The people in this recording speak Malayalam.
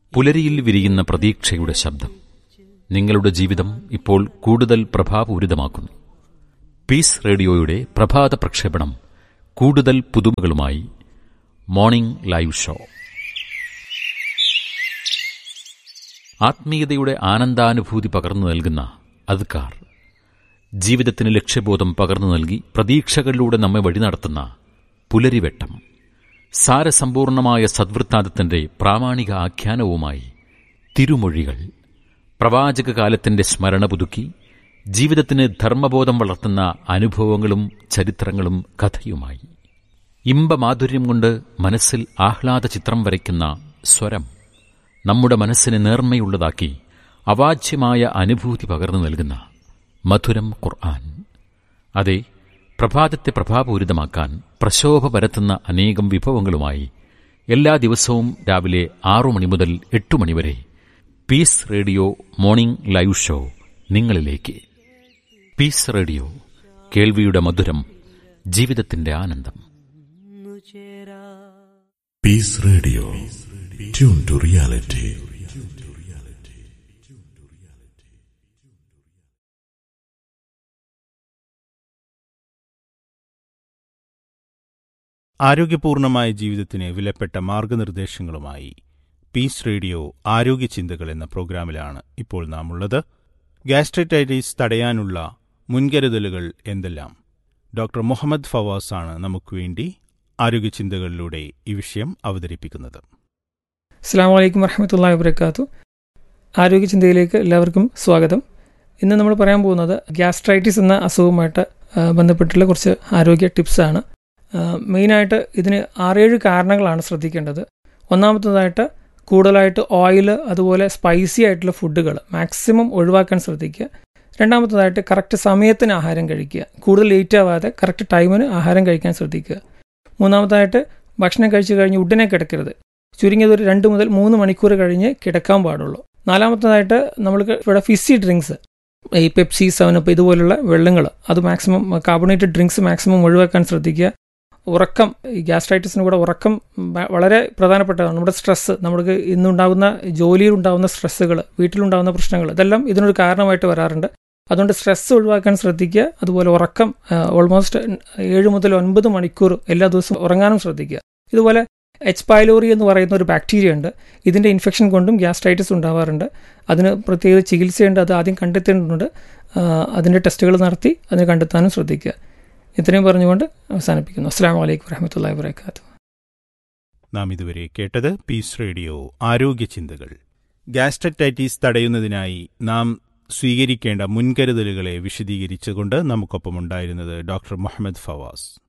പുലരിയിൽ വിരിയുന്ന പ്രതീക്ഷയുടെ ശബ്ദം നിങ്ങളുടെ ജീവിതം ഇപ്പോൾ കൂടുതൽ പ്രഭാപൂരിതമാക്കുന്നു പീസ് റേഡിയോയുടെ പ്രഭാത പ്രക്ഷേപണം കൂടുതൽ പുതുമകളുമായി മോർണിംഗ് ലൈവ് ഷോ ആത്മീയതയുടെ ആനന്ദാനുഭൂതി പകർന്നു നൽകുന്ന അദ്കാർ ജീവിതത്തിന് ലക്ഷ്യബോധം പകർന്നു നൽകി പ്രതീക്ഷകളിലൂടെ നമ്മെ വഴി നടത്തുന്ന പുലരിവെട്ടം സാരസമ്പൂർണമായ സദ്വൃത്താന്തത്തിന്റെ പ്രാമാണിക ആഖ്യാനവുമായി തിരുമൊഴികൾ പ്രവാചക കാലത്തിന്റെ സ്മരണ പുതുക്കി ജീവിതത്തിന് ധർമ്മബോധം വളർത്തുന്ന അനുഭവങ്ങളും ചരിത്രങ്ങളും കഥയുമായി ഇമ്പമാധുര്യം കൊണ്ട് മനസ്സിൽ ആഹ്ലാദ ചിത്രം വരയ്ക്കുന്ന സ്വരം നമ്മുടെ മനസ്സിനെ നേർമ്മയുള്ളതാക്കി അവാച്യമായ അനുഭൂതി പകർന്നു നൽകുന്ന മധുരം ഖുർആൻ അതെ പ്രഭാതത്തെ പ്രഭാപൂരിതമാക്കാൻ പ്രശോഭ പരത്തുന്ന അനേകം വിഭവങ്ങളുമായി എല്ലാ ദിവസവും രാവിലെ ആറു മണി മുതൽ എട്ടു മണിവരെ peace radio morning live show നിങ്ങളിലേക്ക് പീസ് റേഡിയോ കേൾവിയുടെ മധുരം ജീവിതത്തിന്റെ ആനന്ദം Peace Radio. Tune to reality. ആരോഗ്യപൂർണമായ ജീവിതത്തിന് വിലപ്പെട്ട മാർഗനിർദ്ദേശങ്ങളുമായി പീസ് റേഡിയോ ആരോഗ്യ ചിന്തകൾ എന്ന പ്രോഗ്രാമിലാണ് ഇപ്പോൾ നാം ഉള്ളത് ഗാസ്ട്രൈറ്റൈറ്റിസ് തടയാനുള്ള മുൻകരുതലുകൾ എന്തെല്ലാം ഡോക്ടർ മുഹമ്മദ് ഫവാസ് ആണ് നമുക്ക് വേണ്ടി ആരോഗ്യ ചിന്തകളിലൂടെ ഈ വിഷയം അവതരിപ്പിക്കുന്നത് അസ്സാം വലൈക്കും വർഹമത്തല്ലാ വബർക്കാത്തു ആരോഗ്യ ചിന്തയിലേക്ക് എല്ലാവർക്കും സ്വാഗതം ഇന്ന് നമ്മൾ പറയാൻ പോകുന്നത് ഗ്യാസ്ട്രൈറ്റിസ് എന്ന അസുഖവുമായിട്ട് ആ, ബന്ധപ്പെട്ടുള്ള കുറച്ച് ആരോഗ്യ ടിപ്സാണ് ആ, മെയിനായിട്ട് ഇതിന് ആറേഴ് കാരണങ്ങളാണ് ശ്രദ്ധിക്കേണ്ടത് ഒന്നാമത്തതായിട്ട് കൂടുതലായിട്ട് ഓയിൽ അതുപോലെ സ്പൈസി ആയിട്ടുള്ള ഫുഡുകൾ മാക്സിമം ഒഴിവാക്കാൻ ശ്രദ്ധിക്കുക രണ്ടാമത്തതായിട്ട് കറക്റ്റ് സമയത്തിന് ആഹാരം കഴിക്കുക കൂടുതൽ ലേറ്റ് ആവാതെ കറക്റ്റ് ടൈമിന് ആഹാരം കഴിക്കാൻ ശ്രദ്ധിക്കുക മൂന്നാമതായിട്ട് ഭക്ഷണം കഴിച്ചു കഴിഞ്ഞ് ഉടനെ കിടക്കരുത് ചുരുങ്ങിയത് ഒരു രണ്ട് മുതൽ മൂന്ന് മണിക്കൂർ കഴിഞ്ഞ് കിടക്കാൻ പാടുള്ളൂ നാലാമത്തതായിട്ട് നമ്മൾക്ക് ഇവിടെ ഫിസി ഡ്രിങ്ക്സ് ഈ പെപ്സി സെവനപ്പ് ഇതുപോലുള്ള വെള്ളങ്ങൾ അത് മാക്സിമം കാർബണേറ്റഡ് ഡ്രിങ്ക്സ് മാക്സിമം ഒഴിവാക്കാൻ ശ്രദ്ധിക്കുക ഉറക്കം ഈ ഗ്യാസ്ട്രൈറ്റിസിന് കൂടെ ഉറക്കം വ- വളരെ പ്രധാനപ്പെട്ടതാണ് നമ്മുടെ സ്ട്രെസ്സ് നമുക്ക് ഇന്നുണ്ടാകുന്ന ജോലിയിലുണ്ടാകുന്ന സ്ട്രെസ്സുകൾ വീട്ടിലുണ്ടാകുന്ന പ്രശ്നങ്ങൾ ഇതെല്ലാം ഇതിനൊരു കാരണമായിട്ട് വരാറുണ്ട് അതുകൊണ്ട് സ്ട്രെസ്സ് ഒഴിവാക്കാൻ ശ്രദ്ധിക്കുക അതുപോലെ ഉറക്കം ഓൾമോസ്റ്റ് ഏഴ് മുതൽ ഒൻപത് മണിക്കൂർ എല്ലാ ദിവസവും ഉറങ്ങാനും ശ്രദ്ധിക്കുക ഇതുപോലെ എച്ച് പൈലോറി എന്ന് പറയുന്ന ഒരു ബാക്ടീരിയ ഉണ്ട് ഇതിൻ്റെ ഇൻഫെക്ഷൻ കൊണ്ടും ഗ്യാസ്ട്രൈറ്റിസ് ഉണ്ടാവാറുണ്ട് അതിന് പ്രത്യേക ചികിത്സയുണ്ട് അത് ആദ്യം കണ്ടെത്തേണ്ടതുണ്ട് ആ, അതിൻ്റെ ടെസ്റ്റുകൾ നടത്തി അതിന് കണ്ടെത്താനും ശ്രദ്ധിക്കുക ഇത്രയും പറഞ്ഞുകൊണ്ട് അവസാനിപ്പിക്കുന്നു അസ്സാം വലൈക്കും വരഹമത്തല്ലാ വാത്തു നാം ഇതുവരെ കേട്ടത് പീസ് റേഡിയോ ആരോഗ്യ ചിന്തകൾ ഗാസ്ട്രൈറ്റൈറ്റിസ് തടയുന്നതിനായി നാം സ്വീകരിക്കേണ്ട മുൻകരുതലുകളെ വിശദീകരിച്ചുകൊണ്ട് നമുക്കൊപ്പമുണ്ടായിരുന്നത് ഡോക്ടർ മുഹമ്മദ് ഫവാസ്